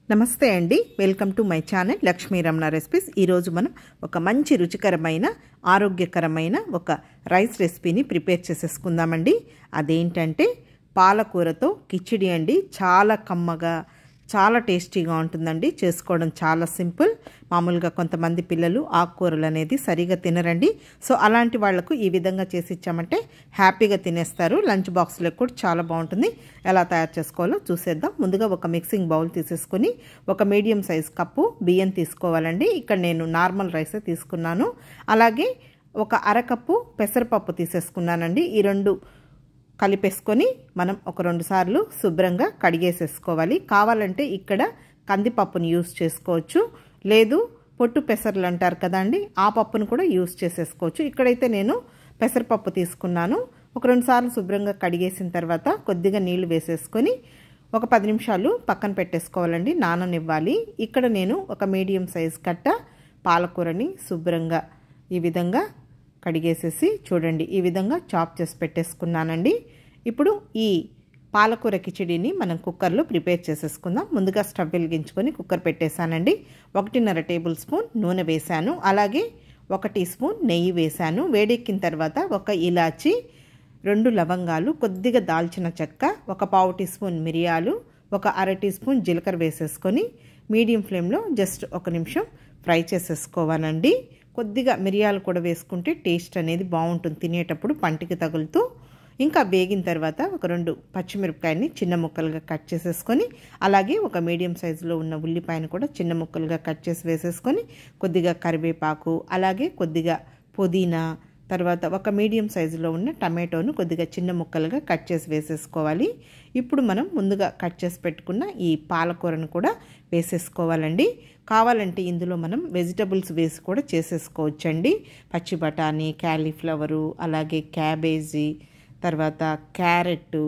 నమస్తే అండి welcome to my channel Lakshmi Ramana recipes ఈరోజు మనం ఒక మంచి రుచికరమైన ఆరోగ్యకరమైన ఒక రైస్ రెసిపీని ప్రిపేర్ చేసేసుకుందామండి అదేంటంటే పాలకూరతో కిచిడి అండి చాలా కమ్మగా చాలా టేస్టీగా ఉంటుందండి చేసుకోవడం చాలా సింపుల్ మామూలుగా కొంతమంది పిల్లలు ఆకుకూరలు అనేది సరిగా తినరండి సో అలాంటి వాళ్లకు ఈ విధంగా చేసి ఇచ్చామంటే హ్యాపీగా తినేస్తారు లంచ్ బాక్స్లో కూడా చాలా బాగుంటుంది ఎలా తయారు చేసుకోవాలో చూసేద్దాం ముందుగా ఒక మిక్సింగ్ బౌల్ తీసేసుకొని ఒక మీడియం సైజ్ కప్పు బియ్యం తీసుకోవాలండి ఇక్కడ నేను నార్మల్ రైసే తీసుకున్నాను అలాగే ఒక అరకప్పు పెసరపప్పు తీసేసుకున్నానండి ఈ రెండు కలిపేసుకొని మనం ఒక రెండు సార్లు శుభ్రంగా కడిగేసేసుకోవాలి కావాలంటే ఇక్కడ కందిపప్పుని యూస్ చేసుకోవచ్చు లేదు పొట్టు పెసర్లు అంటారు కదండి ఆ పప్పును కూడా యూస్ చేసేసుకోవచ్చు ఇక్కడైతే నేను పెసరపప్పు తీసుకున్నాను ఒక రెండు సార్లు శుభ్రంగా కడిగేసిన తర్వాత కొద్దిగా నీళ్లు వేసేసుకొని ఒక పది నిమిషాలు పక్కన పెట్టేసుకోవాలండి నాననివ్వాలి ఇక్కడ నేను ఒక మీడియం సైజ్ కట్ట పాలకూరని శుభ్రంగా ఈ విధంగా కడిగేసేసి చూడండి ఈ విధంగా చాప్ చేసి పెట్టేసుకున్నానండి ఇప్పుడు ఈ పాలకూర కిచిడిని మనం కుక్కర్లో ప్రిపేర్ చేసేసుకుందాం ముందుగా స్టవ్ వెలిగించుకొని కుక్కర్ పెట్టేశానండి ఒకటిన్నర టేబుల్ స్పూన్ నూనె వేశాను అలాగే ఒక టీ స్పూన్ నెయ్యి వేశాను వేడెక్కిన తర్వాత ఒక ఇలాచి రెండు లవంగాలు కొద్దిగా దాల్చిన చెక్క ఒక పావు టీ స్పూన్ మిరియాలు ఒక అర టీ స్పూన్ జీలకర్ర వేసేసుకొని మీడియం ఫ్లేమ్లో జస్ట్ ఒక నిమిషం ఫ్రై చేసేసుకోవాలండి కొద్దిగా మిరియాలు కూడా వేసుకుంటే టేస్ట్ అనేది బాగుంటుంది తినేటప్పుడు పంటికి తగులుతూ ఇంకా వేగిన తర్వాత ఒక రెండు పచ్చిమిరపకాయని చిన్న ముక్కలుగా కట్ చేసేసుకొని అలాగే ఒక మీడియం సైజులో ఉన్న ఉల్లిపాయను కూడా చిన్న ముక్కలుగా కట్ చేసి వేసేసుకొని కొద్దిగా కరివేపాకు అలాగే కొద్దిగా పుదీనా తర్వాత ఒక మీడియం సైజులో ఉన్న టమాటోను కొద్దిగా చిన్న ముక్కలుగా కట్ చేసి వేసేసుకోవాలి ఇప్పుడు మనం ముందుగా కట్ చేసి పెట్టుకున్న ఈ పాలకూరను కూడా వేసేసుకోవాలండి కావాలంటే ఇందులో మనం వెజిటబుల్స్ వేసి కూడా చేసేసుకోవచ్చండి పచ్చి బఠానీ క్యాలీఫ్లవరు అలాగే క్యాబేజీ తర్వాత క్యారెట్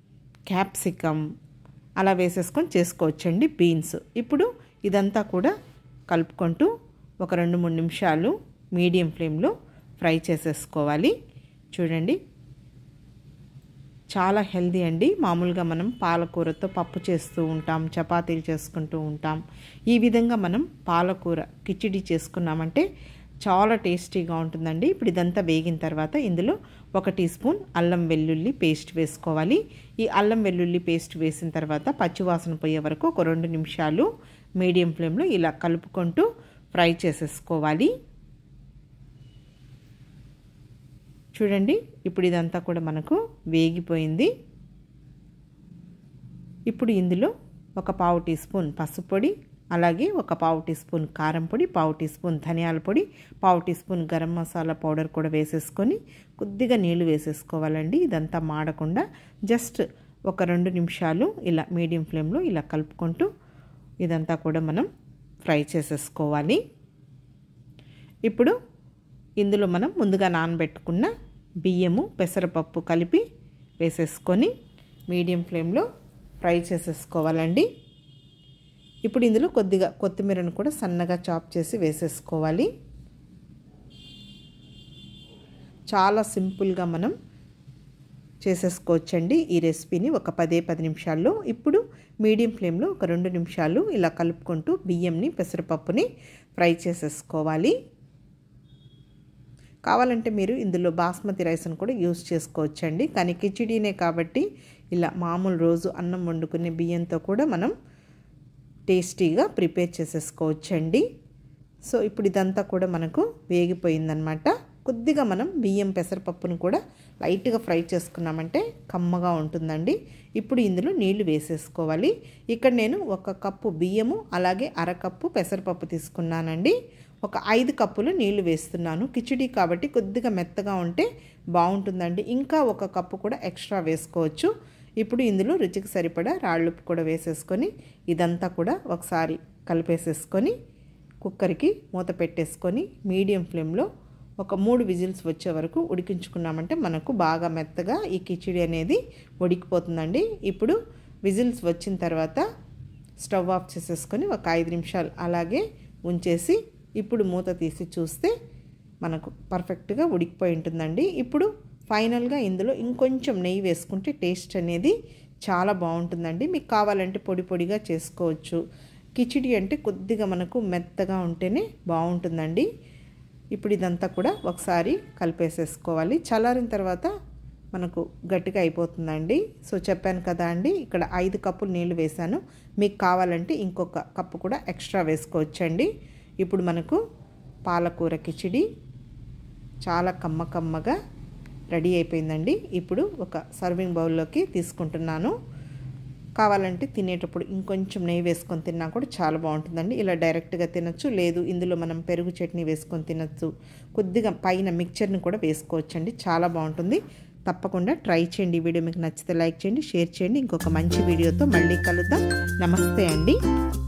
క్యాప్సికమ్ అలా వేసేసుకొని చేసుకోవచ్చండి బీన్స్ ఇప్పుడు ఇదంతా కూడా కలుపుకుంటూ ఒక రెండు మూడు నిమిషాలు మీడియం ఫ్లేమ్లో ఫ్రై చేసేసుకోవాలి చూడండి చాలా హెల్దీ అండి మామూలుగా మనం పాలకూరతో పప్పు చేస్తూ ఉంటాం చపాతీలు చేసుకుంటూ ఉంటాం ఈ విధంగా మనం పాలకూర కిచిడి చేసుకున్నామంటే చాలా టేస్టీగా ఉంటుందండి ఇప్పుడు ఇదంతా వేగిన తర్వాత ఇందులో ఒక టీ స్పూన్ అల్లం వెల్లుల్లి పేస్ట్ వేసుకోవాలి ఈ అల్లం వెల్లుల్లి పేస్ట్ వేసిన తర్వాత పచ్చివాసన పోయే వరకు ఒక రెండు నిమిషాలు మీడియం ఫ్లేమ్లో ఇలా కలుపుకుంటూ ఫ్రై చేసేసుకోవాలి చూడండి ఇప్పుడు ఇదంతా కూడా మనకు వేగిపోయింది ఇప్పుడు ఇందులో ఒక పావు టీ స్పూన్ పసుపు పొడి అలాగే ఒక పావు టీ స్పూన్ కారం పొడి పావు టీ స్పూన్ ధనియాల పొడి పావు teaspoon garam masala powder కూడా వేసేసుకొని కొద్దిగా నీళ్లు వేసేసుకోవాలండి ఇదంతా మాడకుండా జస్ట్ ఒక రెండు నిమిషాలు ఇలా మీడియం ఫ్లేమ్లో ఇలా కలుపుకుంటూ ఇదంతా కూడా మనం ఫ్రై చేసేసుకోవాలి ఇప్పుడు ఇందులో మనం ముందుగా నానబెట్టుకున్న బియ్యము పెసరపప్పు కలిపి వేసేసుకొని మీడియం ఫ్లేమ్లో ఫ్రై చేసేసుకోవాలండి ఇప్పుడు ఇందులో కొద్దిగా కొత్తిమీరను కూడా సన్నగా చాప్ చేసి వేసేసుకోవాలి చాలా సింపుల్గా మనం చేసేసుకోవచ్చండి ఈ రెసిపీని ఒక పదే పది నిమిషాల్లో ఇప్పుడు మీడియం ఫ్లేమ్లో ఒక రెండు నిమిషాలు ఇలా కలుపుకుంటూ బియ్యంని పెసరపప్పుని ఫ్రై చేసేసుకోవాలి కావాలంటే మీరు ఇందులో బాస్మతి రైస్ని కూడా యూస్ చేసుకోవచ్చండి కానీ కిచిడీనే కాబట్టి ఇలా మామూలు రోజు అన్నం వండుకునే బియ్యంతో కూడా మనం టేస్టీగా ప్రిపేర్ చేసేసుకోవచ్చండి సో ఇప్పుడు ఇదంతా కూడా మనకు వేగిపోయిందనమాట కొద్దిగా మనం బియ్యం పెసరపప్పును కూడా లైట్గా ఫ్రై చేసుకున్నామంటే కమ్మగా ఉంటుందండి ఇప్పుడు ఇందులో నీళ్లు వేసేసుకోవాలి ఇక్కడ నేను ఒక కప్పు బియ్యము అలాగే అరకప్పు పెసరపప్పు తీసుకున్నానండి ఒక ఐదు కప్పులు నీళ్లు వేస్తున్నాను కిచిడి కాబట్టి కొద్దిగా మెత్తగా ఉంటే బాగుంటుందండి ఇంకా ఒక కప్పు కూడా ఎక్స్ట్రా వేసుకోవచ్చు ఇప్పుడు ఇందులో రుచికి సరిపడా రాళ్ళుప్పు కూడా వేసేసుకొని ఇదంతా కూడా ఒకసారి కలిపేసేసుకొని కుక్కర్కి మూత పెట్టేసుకొని మీడియం ఫ్లేమ్లో ఒక మూడు విజిల్స్ వచ్చే వరకు ఉడికించుకున్నామంటే మనకు బాగా మెత్తగా ఈ కిచిడి అనేది ఉడికిపోతుందండి ఇప్పుడు విజిల్స్ వచ్చిన తర్వాత స్టవ్ ఆఫ్ చేసేసుకొని ఒక ఐదు నిమిషాలు అలాగే ఉంచేసి ఇప్పుడు మూత తీసి చూస్తే మనకు పర్ఫెక్ట్గా ఉడికిపోయి ఉంటుందండి ఇప్పుడు ఫైనల్గా ఇందులో ఇంకొంచెం నెయ్యి వేసుకుంటే టేస్ట్ అనేది చాలా బాగుంటుందండి మీకు కావాలంటే పొడి పొడిగా చేసుకోవచ్చు కిచిడి అంటే కొద్దిగా మనకు మెత్తగా ఉంటేనే బాగుంటుందండి ఇప్పుడు ఇదంతా కూడా ఒకసారి కలిపేసేసుకోవాలి చల్లారిన తర్వాత మనకు గట్టిగా అయిపోతుందండి సో చెప్పాను కదా అండి ఇక్కడ ఐదు కప్పులు నీళ్ళు వేసాను మీకు కావాలంటే ఇంకొక కప్పు కూడా ఎక్స్ట్రా వేసుకోవచ్చండి ఇప్పుడు మనకు పాలకూర కిచిడి చాలా కమ్మ కమ్మగా రెడీ అయిపోయిందండి ఇప్పుడు ఒక సర్వింగ్ బౌల్లోకి తీసుకుంటున్నాను కావాలంటే తినేటప్పుడు ఇంకొంచెం నెయ్యి వేసుకొని తిన్నా కూడా చాలా బాగుంటుందండి ఇలా డైరెక్ట్గా తినొచ్చు లేదు ఇందులో మనం పెరుగు చట్నీ వేసుకొని తినొచ్చు కొద్దిగా పైన మిక్చర్ని కూడా వేసుకోవచ్చండి చాలా బాగుంటుంది తప్పకుండా ట్రై చేయండి ఈ వీడియో మీకు నచ్చితే లైక్ చేయండి షేర్ చేయండి ఇంకొక మంచి వీడియోతో మళ్ళీ కలుద్దాం నమస్తే అండి